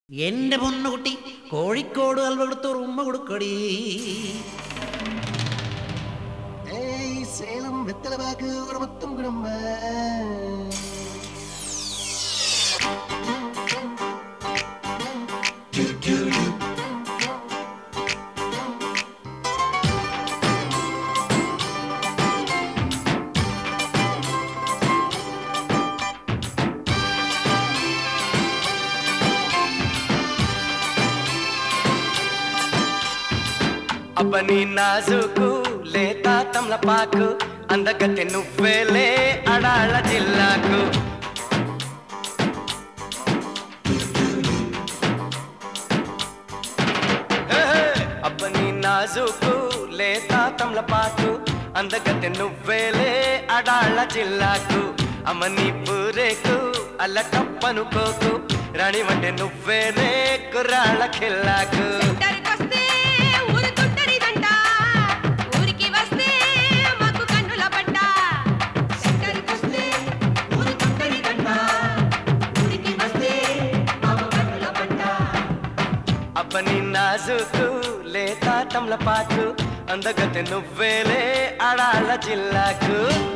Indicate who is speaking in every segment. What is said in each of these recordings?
Speaker 1: എന്റെ പൊന്നുകുട്ടി കോഴിക്കോട് അൽവ കൊടുത്തൊരു ഉമ്മ കൊടുക്കടി
Speaker 2: ഏയ് സേലം വെത്തലവാക്ക് ഒരു മുത്തും കുടുംബ
Speaker 3: అబ్బని నాజుకు లేతా తమలపాకు అందగత్తె నువ్వేలే అడాళ్ళ జిల్లాకు ఏహే! అబ్బని నాజుకు లేతా తమలపాకు అందగత్తె నువ్వేలే అడాళ్ళ జిల్లాకు అమ్మని పూరేకు అల్ల కప్పనుకోకు రాణి వంటే నువ్వేనే కుర్రాళ్ళ ఖిల్లాకు
Speaker 4: సెంటర్కొస్తే ఊరుకుంటరిదంట. ఊరికి వస్తే మాకు కన్నుల పడ్డ. సెంటర్కొస్తే ఊరుకుంటరిదంట. ఊరికి వస్తే మాకు కన్నుల పడ్డ.
Speaker 3: అబ్బని నాజుకు లేతా తమలపాకు అందగత్తె నువ్వేలే అడాళ్ళ జిల్లాకు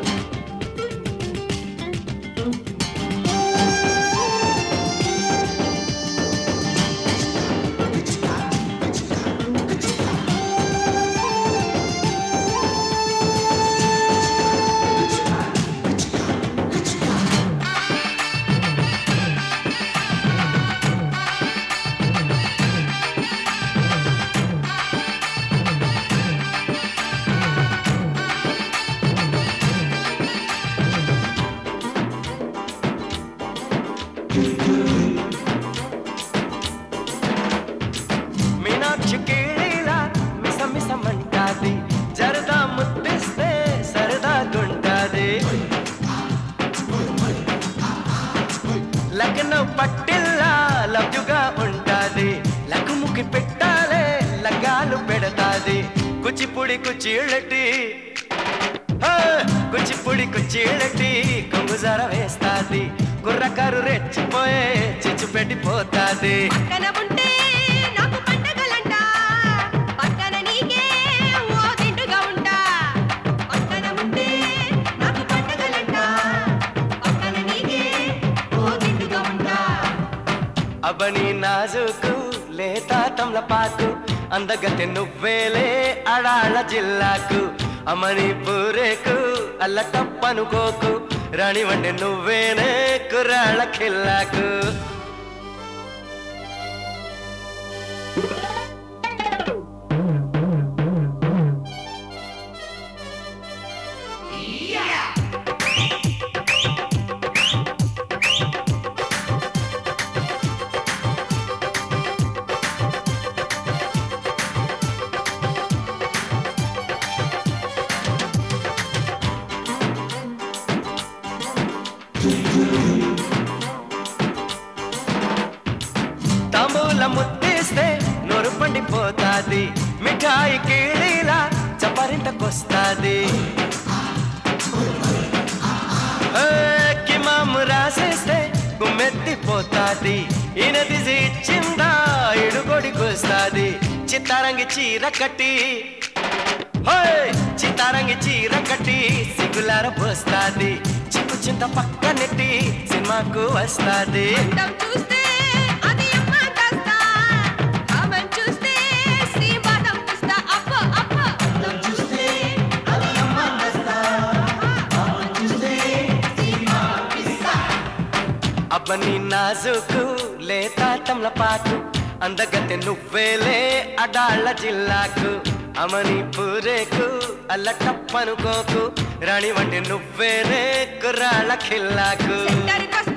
Speaker 3: మీనాక్షి కీళీలా మిస మిసమంటాది జరదా ముద్దిస్తే సరదా గుంటాది లగ్నం పట్టిల్లా లవ్యుగా ఉంటాది లకుముకి పెట్టాలే లగ్గాలు పెడతాది కుచిపుడి కుచీళ్ళటి హే! కుచిపుడి కుచీళ్ళటి కొంగుజార వేస్తాది కుర్రకారు రెచ్చిపోయే చిచ్చు పెట్టిపోతాది
Speaker 4: పక్కన ఉంటే నాకు పండగలంట. పక్కన నీకే ఓ దిండుగా ఉంటా. పక్కన ఉంటే నాకు పండగలంట. పక్కన నీకే ఓ దిండుగా ఉంటా.
Speaker 3: అబని నాజుకు లేతా తమలపాకు అందగత్తె నువ్వేలే అడాళ్ళ జిల్లాకు అమని పూరేకు అల్ల తప్పనుకోకు రాణి వండి నువ్వేనే కుర్రాళ్ళ ఖిల్లాకు తాంబూల ముద్దిస్తే నోరు పండిపోతాది మిఠాయి కీళీలా చపరింతకొస్తాది ఏ, కిమాము రాసేస్తే గుమ్మెత్తిపోతాది ఈయనది ఇచ్చిందా ఇడుగొడికొస్తాది చిత్తారంగి చీర కట్టి హోయ్! చిత్తారంగి చీర కట్టి సిగ్గులార పోస్తాది చిక్కు చింత పక్కనెట్టి సినిమాకు వస్తాది
Speaker 4: అందం చూస్తే అది అమ్మ కాస్తా. కామం చూస్తే శ్రీవాదం పుస్తా. అబ్బో, అబ్బో. అందం చూస్తే అది అమ్మ కాస్తా. కామం చూస్తే శ్రీవాదం పిస్తా.
Speaker 3: అబ్బని నాజుకు లేతా తమలపాకు అందగత్తె నువ్వేలే అడాళ్ళ జిల్లాకు అమని పూరేకు అల్ల టప్పనుకోకు రాణి వంటి నువ్వేనే కుర్రాళ్ళ ఖిల్లాకు
Speaker 4: సెంటర్కొస్తే